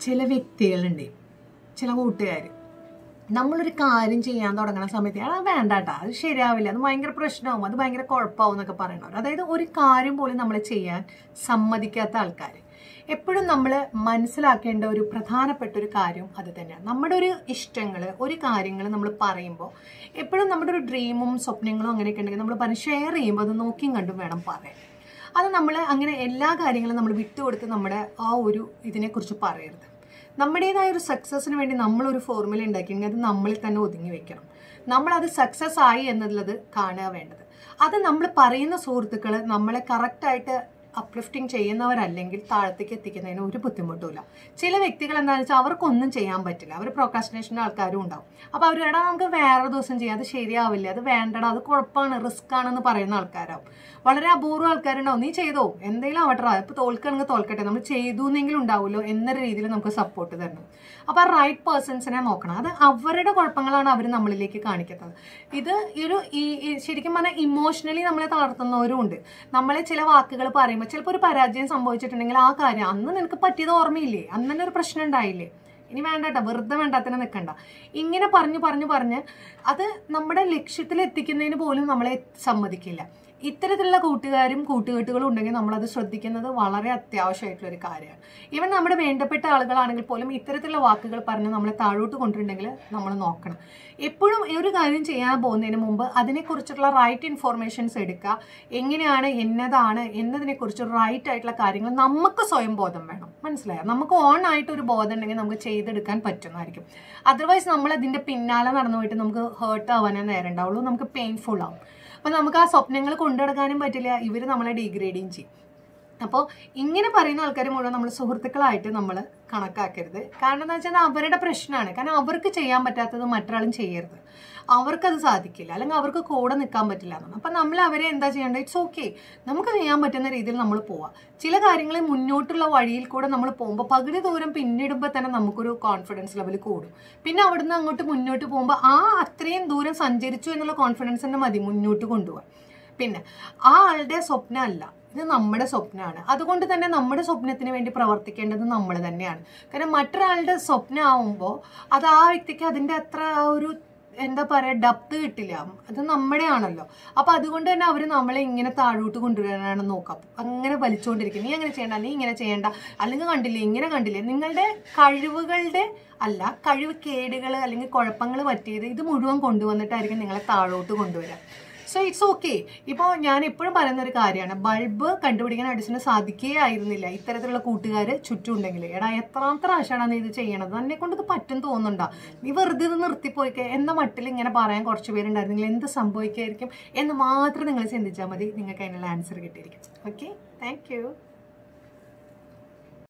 ചില വ്യക്തികളുണ്ട് ചില കൂട്ടുകാർ നമ്മളൊരു കാര്യം ചെയ്യാൻ തുടങ്ങുന്ന സമയത്ത് അത് വേണ്ട കേട്ടോ അത് ശരിയാവില്ല അത് ഭയങ്കര പ്രശ്നമാവും അത് ഭയങ്കര കുഴപ്പമാവും എന്നൊക്കെ പറയണവർ അതായത് ഒരു കാര്യം പോലും നമ്മൾ ചെയ്യാൻ സമ്മതിക്കാത്ത ആൾക്കാർ എപ്പോഴും നമ്മൾ മനസ്സിലാക്കേണ്ട ഒരു പ്രധാനപ്പെട്ട ഒരു കാര്യം അത് തന്നെയാണ് നമ്മുടെ ഒരു ഇഷ്ടങ്ങൾ ഒരു കാര്യങ്ങൾ നമ്മൾ പറയുമ്പോൾ എപ്പോഴും നമ്മുടെ ഒരു ഡ്രീമും സ്വപ്നങ്ങളും അങ്ങനെയൊക്കെ ഉണ്ടെങ്കിൽ നമ്മൾ പറഞ്ഞ് ഷെയർ ചെയ്യുമ്പോൾ അത് നോക്കിയും കണ്ടും വേണം പറയാൻ അത് നമ്മൾ അങ്ങനെ എല്ലാ കാര്യങ്ങളും നമ്മൾ വിട്ടുകൊടുത്ത് നമ്മുടെ ആ ഒരു ഇതിനെക്കുറിച്ച് പറയരുത് നമ്മുടേതായ ഒരു സക്സസ്സിന് വേണ്ടി നമ്മളൊരു ഫോർമുല ഉണ്ടാക്കിയെങ്കിൽ അത് നമ്മളിൽ തന്നെ ഒതുങ്ങി വെക്കണം നമ്മളത് സക്സസ് ആയി എന്നുള്ളത് കാണുക വേണ്ടത് അത് നമ്മൾ പറയുന്ന സുഹൃത്തുക്കൾ നമ്മളെ കറക്റ്റായിട്ട് അപ്ലിഫ്റ്റിംഗ് ചെയ്യുന്നവരല്ലെങ്കിൽ താഴത്തേക്ക് എത്തിക്കുന്നതിന് ഒരു ബുദ്ധിമുട്ടുമില്ല ചില വ്യക്തികൾ എന്താണെന്ന് വെച്ചാൽ അവർക്കൊന്നും ചെയ്യാൻ പറ്റില്ല അവർ പ്രൊക്കാസ്റ്റിനേഷൻ്റെ ആൾക്കാരും ഉണ്ടാവും അപ്പോൾ അവർ എടാ നമുക്ക് വേറെ ദിവസം ചെയ്യാം അത് ശരിയാവില്ല അത് വേണ്ടടാ അത് കുഴപ്പമാണ് റിസ്ക് ആണെന്ന് പറയുന്ന ആൾക്കാരാവും വളരെ അപൂർവം ആൾക്കാരുണ്ടാവും നീ ചെയ്തോ എന്തെങ്കിലും ആവട്ടെ ഇപ്പോൾ തോൽക്കണമെങ്കിൽ തോൽക്കട്ടെ നമ്മൾ ചെയ്തു എന്നെങ്കിലും ഉണ്ടാവുമല്ലോ എന്നൊരു രീതിയിൽ നമുക്ക് സപ്പോർട്ട് തരണം അപ്പോൾ ആ റൈറ്റ് പേഴ്സൺസിനെ നോക്കണം അത് അവരുടെ കുഴപ്പങ്ങളാണ് അവർ നമ്മളിലേക്ക് കാണിക്കുന്നത് ഇത് ഒരു ഈ ഈ ശരിക്കും പറഞ്ഞാൽ ഇമോഷണലി നമ്മളെ തളർത്തുന്നവരും ഉണ്ട് നമ്മളെ ചില വാക്കുകൾ പറയുമ്പോൾ ചിലപ്പോൾ ഒരു പരാജയം സംഭവിച്ചിട്ടുണ്ടെങ്കിൽ ആ കാര്യം അന്ന് നിനക്ക് പറ്റിയത് ഓർമ്മയില്ലേ അന്ന് തന്നെ ഒരു പ്രശ്നം ഉണ്ടായില്ലേ ഇനി വേണ്ട കേട്ടോ വെറുതെ വേണ്ടാത്തിന് നിൽക്കണ്ട ഇങ്ങനെ പറഞ്ഞു പറഞ്ഞു പറഞ്ഞ് അത് നമ്മുടെ ലക്ഷ്യത്തിൽ എത്തിക്കുന്നതിന് പോലും നമ്മളെ സമ്മതിക്കില്ല ഇത്തരത്തിലുള്ള കൂട്ടുകാരും കൂട്ടുകെട്ടുകളും ഉണ്ടെങ്കിൽ നമ്മളത് ശ്രദ്ധിക്കുന്നത് വളരെ അത്യാവശ്യമായിട്ടുള്ള ഒരു കാര്യമാണ് ഈവൻ നമ്മുടെ വേണ്ടപ്പെട്ട ആളുകളാണെങ്കിൽ പോലും ഇത്തരത്തിലുള്ള വാക്കുകൾ പറഞ്ഞ് നമ്മളെ താഴോട്ട് കൊണ്ടിട്ടുണ്ടെങ്കിൽ നമ്മൾ നോക്കണം എപ്പോഴും ഈ ഒരു കാര്യം ചെയ്യാൻ പോകുന്നതിന് മുമ്പ് അതിനെക്കുറിച്ചുള്ള റൈറ്റ് ഇൻഫോർമേഷൻസ് എടുക്കുക എങ്ങനെയാണ് എന്നതാണ് എന്നതിനെക്കുറിച്ച് റൈറ്റ് ആയിട്ടുള്ള കാര്യങ്ങൾ നമുക്ക് സ്വയം ബോധം വേണം മനസ്സിലായോ നമുക്ക് ഓൺ ആയിട്ട് ഒരു ബോധം ഉണ്ടെങ്കിൽ നമുക്ക് ചെയ്തെടുക്കാൻ പറ്റുന്നതായിരിക്കും അതർവൈസ് നമ്മൾ അതിൻ്റെ പിന്നാലെ നടന്നു പോയിട്ട് നമുക്ക് ഹേർട്ട് ആവാനേ നേരം ഉണ്ടാവുള്ളൂ നമുക്ക് പെയിൻഫുൾ ആവും അപ്പോൾ നമുക്ക് ആ സ്വപ്നങ്ങൾ കൊണ്ടുനടക്കാനും പറ്റില്ല ഇവർ നമ്മളെ ഡീഗ്രേഡിങ് ചെയ്യും അപ്പോൾ ഇങ്ങനെ പറയുന്ന ആൾക്കാർ മുഴുവൻ നമ്മൾ സുഹൃത്തുക്കളായിട്ട് നമ്മൾ കണക്കാക്കരുത് കാരണം എന്താ വെച്ചാൽ അവരുടെ പ്രശ്നമാണ് കാരണം അവർക്ക് ചെയ്യാൻ പറ്റാത്തത് മറ്റൊരാളും ചെയ്യരുത് അവർക്കത് സാധിക്കില്ല അല്ലെങ്കിൽ അവർക്ക് കൂടെ നിൽക്കാൻ പറ്റില്ല എന്നാണ് അപ്പം നമ്മൾ അവരെ എന്താ ചെയ്യേണ്ടത് ഇറ്റ്സ് ഓക്കെ നമുക്ക് ചെയ്യാൻ പറ്റുന്ന രീതിയിൽ നമ്മൾ പോവാം ചില കാര്യങ്ങൾ മുന്നോട്ടുള്ള വഴിയിൽ കൂടെ നമ്മൾ പോകുമ്പോൾ പകുതി ദൂരം പിന്നിടുമ്പോൾ തന്നെ നമുക്കൊരു കോൺഫിഡൻസ് ലെവൽ കൂടും പിന്നെ അവിടുന്ന് അങ്ങോട്ട് മുന്നോട്ട് പോകുമ്പോൾ ആ അത്രയും ദൂരം സഞ്ചരിച്ചു എന്നുള്ള കോൺഫിഡൻസ് തന്നെ മതി മുന്നോട്ട് കൊണ്ടുപോകാൻ പിന്നെ ആ ആളുടെ സ്വപ്നമല്ല ഇത് നമ്മുടെ സ്വപ്നമാണ് അതുകൊണ്ട് തന്നെ നമ്മുടെ സ്വപ്നത്തിന് വേണ്ടി പ്രവർത്തിക്കേണ്ടത് നമ്മൾ തന്നെയാണ് കാരണം മറ്റൊരാളുടെ സ്വപ്നമാവുമ്പോൾ അത് ആ വ്യക്തിക്ക് അതിൻ്റെ അത്ര ആ ഒരു എന്താ പറയുക ഡപ്ത് കിട്ടില്ല അത് നമ്മുടെ ആണല്ലോ അപ്പൊ അതുകൊണ്ട് തന്നെ അവർ നമ്മളെ ഇങ്ങനെ താഴോട്ട് കൊണ്ടുവരാനാണ് നോക്കാം അങ്ങനെ വലിച്ചുകൊണ്ടിരിക്കും നീ അങ്ങനെ ചെയ്യണ്ട നീ ഇങ്ങനെ ചെയ്യണ്ട അല്ലെങ്കിൽ കണ്ടില്ലേ ഇങ്ങനെ കണ്ടില്ലേ നിങ്ങളുടെ കഴിവുകളുടെ അല്ല കഴിവ് കേടുകൾ അല്ലെങ്കിൽ കുഴപ്പങ്ങൾ പറ്റിയത് ഇത് മുഴുവൻ കൊണ്ടുവന്നിട്ടായിരിക്കും നിങ്ങളെ താഴോട്ട് കൊണ്ടുവരാം സോ ഇറ്റ്സ് ഓക്കെ ഇപ്പോൾ ഞാൻ എപ്പോഴും പറയുന്ന ഒരു കാര്യമാണ് ബൾബ് കണ്ടുപിടിക്കാൻ അടിച്ചിന് സാധിക്കുകയേ ആയിരുന്നില്ല ഇത്തരത്തിലുള്ള കൂട്ടുകാർ ചുറ്റുമുണ്ടെങ്കിൽ എടാ എത്രാമത്തെ പ്രാവശ്യമാണ് നീ ഇത് ചെയ്യണത് എന്നെ കൊണ്ട് ഇത് പറ്റും തോന്നുന്നുണ്ടോ നീ വെറുതെ ഇത് നിർത്തിപ്പോയിക്കെ എന്ന മട്ടിൽ ഇങ്ങനെ പറയാൻ കുറച്ച് പേരുണ്ടായിരുന്നെങ്കിൽ എന്ത് സംഭവിക്കായിരിക്കും എന്ന് മാത്രം നിങ്ങൾ ചിന്തിച്ചാൽ മതി നിങ്ങൾക്ക് അതിനുള്ള ആൻസർ കിട്ടിയിരിക്കും ഓക്കെ താങ്ക്